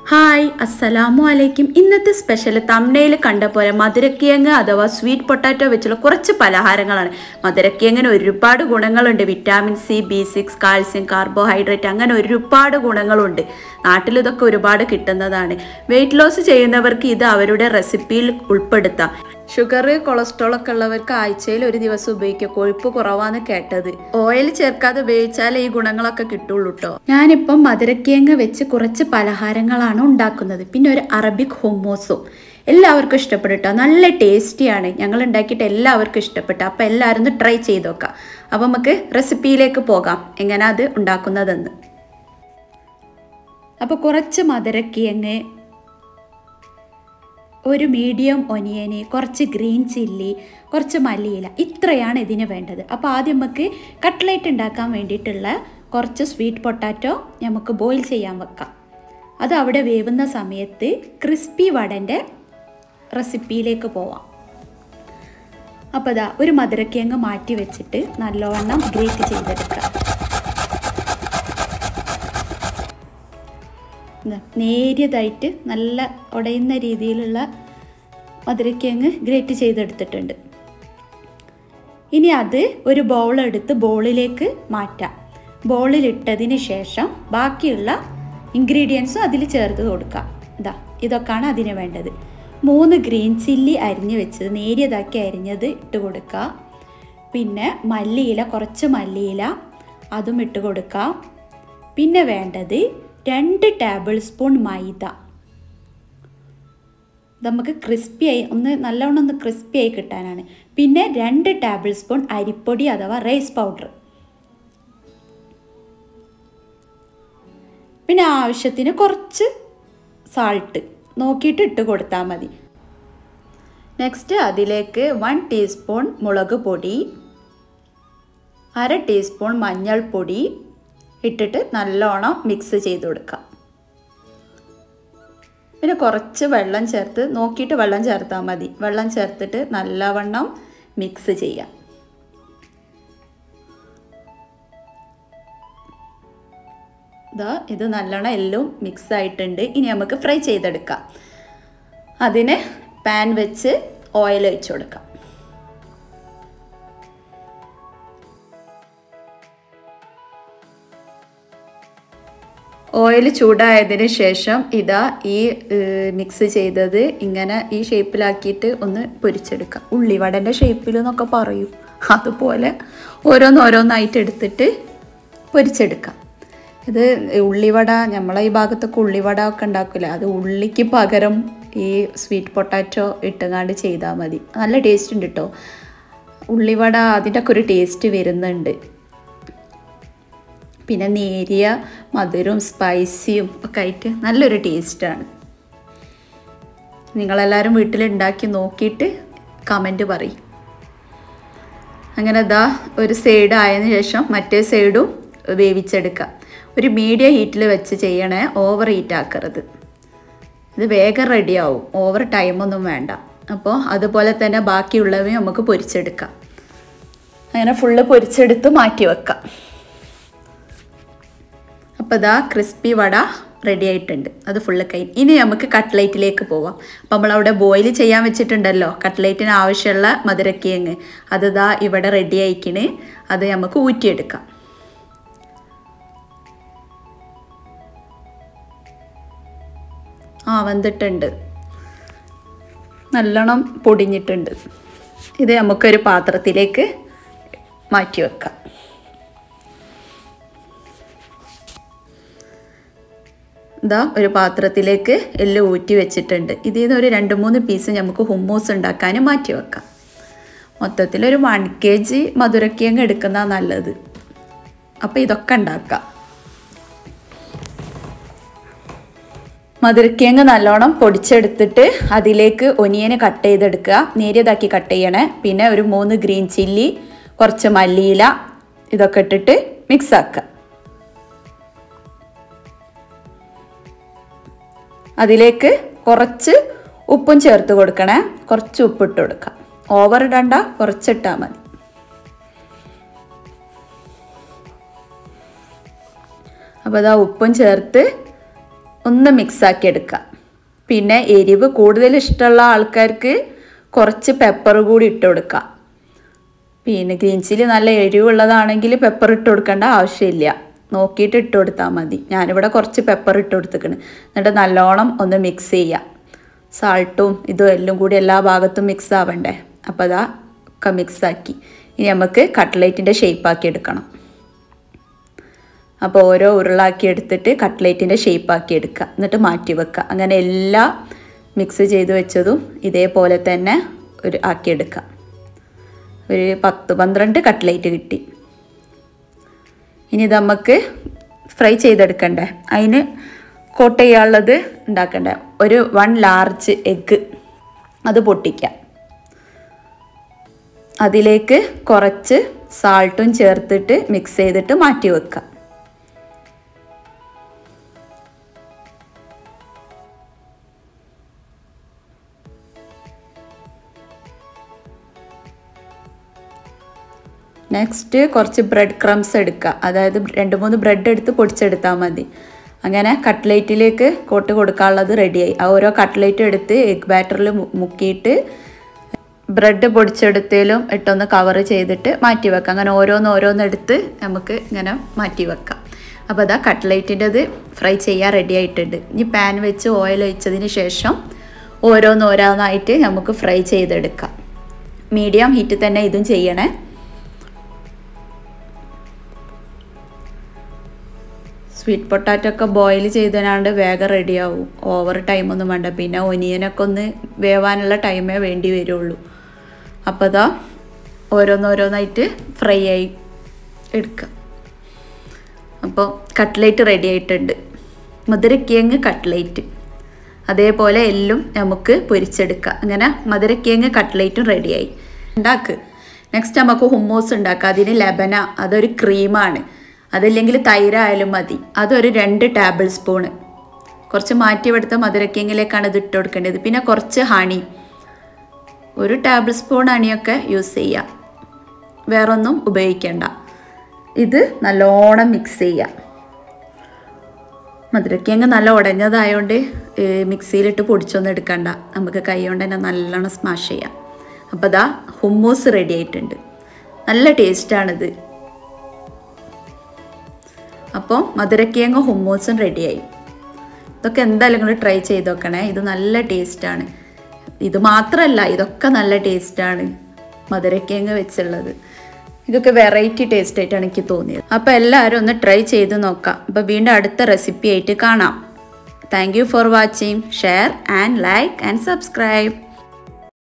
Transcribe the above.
hi അസ്സലാമു അലൈക്കും ഇന്നത്തെ സ്പെഷ്യൽ തമ്മനയിൽ കണ്ട പോലെ മധുരക്കിഴങ്ങ് അഥവാ സ്വീറ്റ് പൊട്ടാറ്റോ വെച്ചുള്ള കുറച്ച് പലഹാരങ്ങളാണ് മധുരക്കിഴങ്ങിന് ഒരുപാട് ഗുണങ്ങളുണ്ട് vitamin C B six calcium carbohydrate അങ്ങനെ ഒരുപാട് ഗുണങ്ങളുണ്ട് നാട്ടിൽ ഇതൊക്കെ ഒരുപാട് കിട്ടുന്നതാണ് വെയിറ്റ് ലോസ് ചെയ്യുന്നവർക്ക് ഇത് അവരുടെ റെസിപ്പിയിൽ ഉൾപ്പെടുത്താം ഷുഗർ കൊളസ്ട്രോൾ ഒക്കെ ഉള്ളവർക്ക് ആഴ്ചയിൽ ഒരു ദിവസം ഉപയോഗിക്കുക കൊഴുപ്പ് കുറവാന്ന് കേട്ടത് ഓയിൽ ചേർക്കാതെ ഉപയോഗിച്ചാൽ ഈ ഗുണങ്ങളൊക്കെ കിട്ടുള്ളൂ കേട്ടോ ഞാനിപ്പം മധുരക്കിഴങ്ങ് വെച്ച് കുറച്ച് പലഹാരങ്ങളാണ് ഉണ്ടാക്കുന്നത് പിന്നെ ഒരു അറബിക് ഹുമ്മോസും എല്ലാവർക്കും ഇഷ്ടപ്പെടും കേട്ടോ നല്ല ടേസ്റ്റിയാണ് ഞങ്ങൾ ഉണ്ടാക്കിയിട്ട് എല്ലാവർക്കും ഇഷ്ടപ്പെട്ടു അപ്പോൾ എല്ലാവരും ഒന്ന് ട്രൈ ചെയ്ത് നോക്കാം അപ്പോൾ നമുക്ക് റെസിപ്പിയിലേക്ക് പോകാം എങ്ങനെ അത് ഉണ്ടാക്കുന്നതെന്ന് അപ്പോൾ കുറച്ച് മധുരക്കിഴങ്ങ് ഒരു മീഡിയം ഒനിയന് കുറച്ച് ഗ്രീൻ ചില്ലി കുറച്ച് മല്ലിയില ഇത്രയാണ് ഇതിന് വേണ്ടത് അപ്പോൾ ആദ്യം നമുക്ക് കട്ട്ലേറ്റ് ഉണ്ടാക്കാൻ വേണ്ടിയിട്ടുള്ള കുറച്ച് സ്വീറ്റ് പൊട്ടാറ്റോ നമുക്ക് ബോയിൽ ചെയ്യാൻ വെക്കാം അത് അവിടെ വേവുന്ന സമയത്ത് ക്രിസ്പി വടൻ്റെ റെസിപ്പിയിലേക്ക് പോവാം അപ്പോൾ ഇതാ ഒരു മധുരക്കിഴങ്ങ് മാറ്റി വെച്ചിട്ട് നല്ലവണ്ണം ഗ്രേറ്റ് ചെയ്തെടുക്കുക നേരിയതായിട്ട് നല്ല ഉടയുന്ന രീതിയിലുള്ള മധുരക്കിഴങ്ങ് ഗ്രേറ്റ് ചെയ്തെടുത്തിട്ടുണ്ട് ഇനി അത് ഒരു ബൗൾ എടുത്ത് ബോളിലേക്ക് മാറ്റാം ബോളിലിട്ടതിന് ശേഷം ബാക്കിയുള്ള ഇൻഗ്രീഡിയൻസും അതിൽ ചേർത്ത് കൊടുക്കാം ഇതാ ഇതൊക്കെയാണ് അതിന് വേണ്ടത് മൂന്ന് ഗ്രീൻ ചില്ലി അരിഞ്ഞ് വെച്ചത് നേരിയതാക്കി അരിഞ്ഞത് ഇട്ട് കൊടുക്കുക പിന്നെ മല്ലിയില കുറച്ച് മല്ലിയില അതും ഇട്ട് കൊടുക്കാം പിന്നെ വേണ്ടത് രണ്ട് ടേബിൾ സ്പൂൺ മൈദ നമുക്ക് ക്രിസ്പിയായി ഒന്ന് നല്ലവണ്ണം ഒന്ന് ക്രിസ്പിയായി കിട്ടാനാണ് പിന്നെ രണ്ട് ടേബിൾ സ്പൂൺ അരിപ്പൊടി അഥവാ റൈസ് പൗഡർ പിന്നെ ആവശ്യത്തിന് കുറച്ച് സാൾട്ട് നോക്കിയിട്ട് ഇട്ട് കൊടുത്താൽ മതി നെക്സ്റ്റ് അതിലേക്ക് വൺ ടീസ്പൂൺ മുളക് പൊടി അര ടീസ്പൂൺ മഞ്ഞൾപ്പൊടി ഇട്ടിട്ട് നല്ലോണം മിക്സ് ചെയ്ത് കൊടുക്കാം പിന്നെ കുറച്ച് വെള്ളം ചേർത്ത് നോക്കിയിട്ട് വെള്ളം ചേർത്താൽ മതി വെള്ളം ചേർത്തിട്ട് നല്ലവണ്ണം മിക്സ് ചെയ്യാം ഇതാ ഇത് നല്ലോണം എല്ലാം മിക്സ് ആയിട്ടുണ്ട് ഇനി നമുക്ക് ഫ്രൈ ചെയ്തെടുക്കാം അതിന് പാൻ വെച്ച് ഓയിൽ ഒഴിച്ചു കൊടുക്കാം ഓയിൽ ചൂടായതിന് ശേഷം ഇതാ ഈ മിക്സ് ചെയ്തത് ഇങ്ങനെ ഈ ഷേപ്പിലാക്കിയിട്ട് ഒന്ന് പൊരിച്ചെടുക്കാം ഉള്ളിവടൻ്റെ ഷേപ്പിൽ എന്നൊക്കെ പറയും അതുപോലെ ഓരോന്നോരോന്നായിട്ട് എടുത്തിട്ട് പൊരിച്ചെടുക്കാം ഇത് ഉള്ളിവട നമ്മളെ ഈ ഭാഗത്തൊക്കെ ഉള്ളിവട ഒക്കെ ഉണ്ടാക്കില്ല അത് ഉള്ളിക്ക് പകരം ഈ സ്വീറ്റ് പൊട്ടാറ്റോ ഇട്ടുകാണ്ട് ചെയ്താൽ മതി നല്ല ടേസ്റ്റ് ഉണ്ട് കേട്ടോ ഉള്ളിവട അതിൻ്റെ ഒക്കെ ഒരു ടേസ്റ്റ് വരുന്നുണ്ട് പിന്നെ നേരിയ മധുരവും സ്പൈസിയും ഒക്കെ ആയിട്ട് നല്ലൊരു ടേസ്റ്റാണ് നിങ്ങളെല്ലാവരും വീട്ടിലുണ്ടാക്കി നോക്കിയിട്ട് കമൻറ്റ് പറയും അങ്ങനെ ദാ ഒരു സൈഡ് ആയതിനു ശേഷം മറ്റേ സൈഡും വേവിച്ചെടുക്കുക ഒരു മീഡിയം ഹീറ്റിൽ വെച്ച് ചെയ്യണേ ഓവർ ഹീറ്റ് ആക്കരുത് ഇത് വേഗം റെഡിയാവും ഓവർ ടൈമൊന്നും വേണ്ട അപ്പോൾ അതുപോലെ തന്നെ ബാക്കിയുള്ളവയും നമുക്ക് പൊരിച്ചെടുക്കാം അങ്ങനെ ഫുള്ള് പൊരിച്ചെടുത്ത് മാറ്റി വെക്കാം അപ്പോൾ ഇതാ ക്രിസ്പി വട റെഡി ആയിട്ടുണ്ട് അത് ഫുള്ള് കൈ ഇനി നമുക്ക് കട്ട്ലേറ്റിലേക്ക് പോവാം അപ്പോൾ നമ്മളവിടെ ബോയിൽ ചെയ്യാൻ വെച്ചിട്ടുണ്ടല്ലോ കട്ട്ലേറ്റിന് ആവശ്യമുള്ള മധുരക്കിഴങ്ങ് അത് ഇതാ ഇവിടെ റെഡി ആയിക്കണ് അത് നമുക്ക് ഊറ്റിയെടുക്കാം ആ വന്നിട്ടുണ്ട് നല്ലോണം പൊടിഞ്ഞിട്ടുണ്ട് ഇത് നമുക്കൊരു പാത്രത്തിലേക്ക് മാറ്റി വെക്കാം ഇതാ ഒരു പാത്രത്തിലേക്ക് എല്ലാം ഊറ്റി വെച്ചിട്ടുണ്ട് ഇതിൽ നിന്ന് ഒരു രണ്ട് മൂന്ന് പീസ് നമുക്ക് ഹുമ്മൂസ് ഉണ്ടാക്കാനും മാറ്റി വെക്കാം മൊത്തത്തിൽ ഒരു വൺ കെ ജി മധുരക്കിഴങ്ങ് എടുക്കുന്ന നല്ലത് അപ്പോൾ ഇതൊക്കെ ഉണ്ടാക്കാം മധുരക്കിഴങ്ങ് നല്ലോണം പൊടിച്ചെടുത്തിട്ട് അതിലേക്ക് ഒനിയന് കട്ട് ചെയ്തെടുക്കുക നേരിയതാക്കി കട്ട് ചെയ്യണേ പിന്നെ ഒരു മൂന്ന് ഗ്രീൻ ചില്ലി കുറച്ച് മല്ലിയില ഇതൊക്കെ ഇട്ടിട്ട് മിക്സ് ആക്കുക അതിലേക്ക് കുറച്ച് ഉപ്പും ചേർത്ത് കൊടുക്കണേ കുറച്ച് ഉപ്പിട്ട് കൊടുക്കാം ഓവർ ഇടണ്ട കുറച്ചിട്ടാൽ മതി അപ്പോൾ അതാ ഉപ്പും ചേർത്ത് ഒന്ന് മിക്സാക്കി എടുക്കുക പിന്നെ എരിവ് കൂടുതൽ ഇഷ്ടമുള്ള ആൾക്കാർക്ക് കുറച്ച് പെപ്പർ കൂടി ഇട്ട് കൊടുക്കുക പിന്നെ ഗ്രീൻ ചില്ലി നല്ല എരിവുള്ളതാണെങ്കിൽ പെപ്പർ ഇട്ട് കൊടുക്കേണ്ട ആവശ്യമില്ല നോക്കിയിട്ട് ഇട്ട് കൊടുത്താൽ മതി ഞാനിവിടെ കുറച്ച് പെപ്പർ ഇട്ട് കൊടുത്തിക്കണ് എന്നിട്ട് നല്ലോണം ഒന്ന് മിക്സ് ചെയ്യുക സാൾട്ടും ഇതും എല്ലാം കൂടി എല്ലാ ഭാഗത്തും മിക്സ് ആവണ്ടേ അപ്പോൾ അതാ ഒക്കെ മിക്സാക്കി ഇനി നമുക്ക് കട്ട്ലേറ്റിൻ്റെ ഷേപ്പാക്കി എടുക്കണം അപ്പോൾ ഓരോ ഉരുളാക്കി എടുത്തിട്ട് കട്ട്ലേറ്റിൻ്റെ ഷേപ്പാക്കി എടുക്കുക എന്നിട്ട് മാറ്റി വെക്കുക അങ്ങനെ എല്ലാം മിക്സ് ചെയ്ത് വെച്ചതും ഇതേപോലെ തന്നെ ഒരു ആക്കിയെടുക്കുക ഒരു പത്ത് പന്ത്രണ്ട് കട്ട്ലേറ്റ് കിട്ടി ഇനി ഇത് നമുക്ക് ഫ്രൈ ചെയ്തെടുക്കണ്ടേ അതിന് കോട്ട് ചെയ്യാനുള്ളത് ഉണ്ടാക്കണ്ടേ ഒരു വൺ ലാർജ് എഗ്ഗ് അത് പൊട്ടിക്കാം അതിലേക്ക് കുറച്ച് സാൾട്ടും ചേർത്തിട്ട് മിക്സ് ചെയ്തിട്ട് മാറ്റി വെക്കാം നെക്സ്റ്റ് കുറച്ച് ബ്രെഡ് ക്രംസ് എടുക്കുക അതായത് രണ്ട് മൂന്ന് ബ്രെഡ് എടുത്ത് പൊടിച്ചെടുത്താൽ മതി അങ്ങനെ കട്ട്ലേറ്റിലേക്ക് കോട്ട് കൊടുക്കാനുള്ളത് റെഡിയായി ആ ഓരോ കട്ട്ലേറ്റും എടുത്ത് എഗ് ബാറ്ററിൽ മുക്കിയിട്ട് ബ്രെഡ് പൊടിച്ചെടുത്തതിലും ഇട്ടൊന്ന് കവർ ചെയ്തിട്ട് മാറ്റി വെക്കാം അങ്ങനെ ഓരോന്ന് ഓരോന്ന് എടുത്ത് നമുക്ക് ഇങ്ങനെ മാറ്റി വെക്കാം അപ്പോൾ അതാ കട്ട്ലേറ്റിൻ്റെത് ഫ്രൈ ചെയ്യാൻ റെഡി ആയിട്ടുണ്ട് ഇനി പാൻ വെച്ച് ഓയിൽ ഒഴിച്ചതിന് ശേഷം ഓരോന്ന് ഓരോന്നായിട്ട് നമുക്ക് ഫ്രൈ ചെയ്തെടുക്കാം മീഡിയം ഹീറ്റ് തന്നെ ഇതും ചെയ്യണേ സ്വീറ്റ് പൊട്ടാറ്റോ ഒക്കെ ബോയിൽ ചെയ്തതിനാണ്ട് വേഗം റെഡിയാവും ഓവർ ടൈമൊന്നും വേണ്ട പിന്നെ ഒനിയനൊക്കെ ഒന്ന് വേവാനുള്ള ടൈമേ വേണ്ടി വരുള്ളൂ അപ്പോൾ ഇതാ ഓരോന്നോരോന്നായിട്ട് ഫ്രൈ ആയി എടുക്കുക അപ്പോൾ കട്ട്ലേറ്റ് റെഡി ആയിട്ടുണ്ട് മധുരക്കിഴങ്ങ് കട്ട്ലേറ്റ് അതേപോലെ എല്ലാം നമുക്ക് പൊരിച്ചെടുക്കാം അങ്ങനെ മധുരക്കിഴങ്ങ് കട്ട്ലേറ്റും റെഡിയായി ഉണ്ടാക്ക് നെക്സ്റ്റ് നമുക്ക് ഹുമ്മൂസ് ഉണ്ടാക്കാം അതിന് ലബന അതൊരു ക്രീമാണ് അതല്ലെങ്കിൽ തൈരായാലും മതി അതൊരു രണ്ട് ടേബിൾ സ്പൂണ് കുറച്ച് മാറ്റിയെടുത്ത മധുരക്കിഴങ്ങിലേക്കാണ് ഇത് ഇട്ട് കൊടുക്കേണ്ടത് പിന്നെ കുറച്ച് ഹണി ഒരു ടേബിൾ സ്പൂൺ ഹണിയൊക്കെ യൂസ് ചെയ്യാം വേറൊന്നും ഉപയോഗിക്കേണ്ട ഇത് നല്ലോണം മിക്സ് ചെയ്യാം മധുരക്കിഴങ്ങ് നല്ല ഉടഞ്ഞതായതുകൊണ്ട് മിക്സിയിലിട്ട് പൊടിച്ചൊന്നും എടുക്കണ്ട നമുക്ക് കൈ കൊണ്ട് തന്നെ നല്ലോണം സ്മാഷ് ചെയ്യാം അപ്പോൾ ഇതാ ഹുമ്മൂസ് റെഡി ആയിട്ടുണ്ട് നല്ല ടേസ്റ്റാണിത് അപ്പോൾ മധുരക്കിഴങ്ങ് ഹുമ്മൂസും റെഡിയായി ഇതൊക്കെ എന്തായാലും നിങ്ങൾ ട്രൈ ചെയ്ത് നോക്കണേ ഇത് നല്ല ടേസ്റ്റാണ് ഇത് മാത്രമല്ല ഇതൊക്കെ നല്ല ടേസ്റ്റാണ് മധുരക്കിഴങ്ങ് വെച്ചുള്ളത് ഇതൊക്കെ വെറൈറ്റി ടേസ്റ്റ് ആയിട്ടാണ് എനിക്ക് തോന്നിയത് അപ്പോൾ എല്ലാവരും ഒന്ന് ട്രൈ ചെയ്ത് നോക്കാം അപ്പോൾ വീണ്ടും അടുത്ത റെസിപ്പി ആയിട്ട് കാണാം thank you for watching share and like and subscribe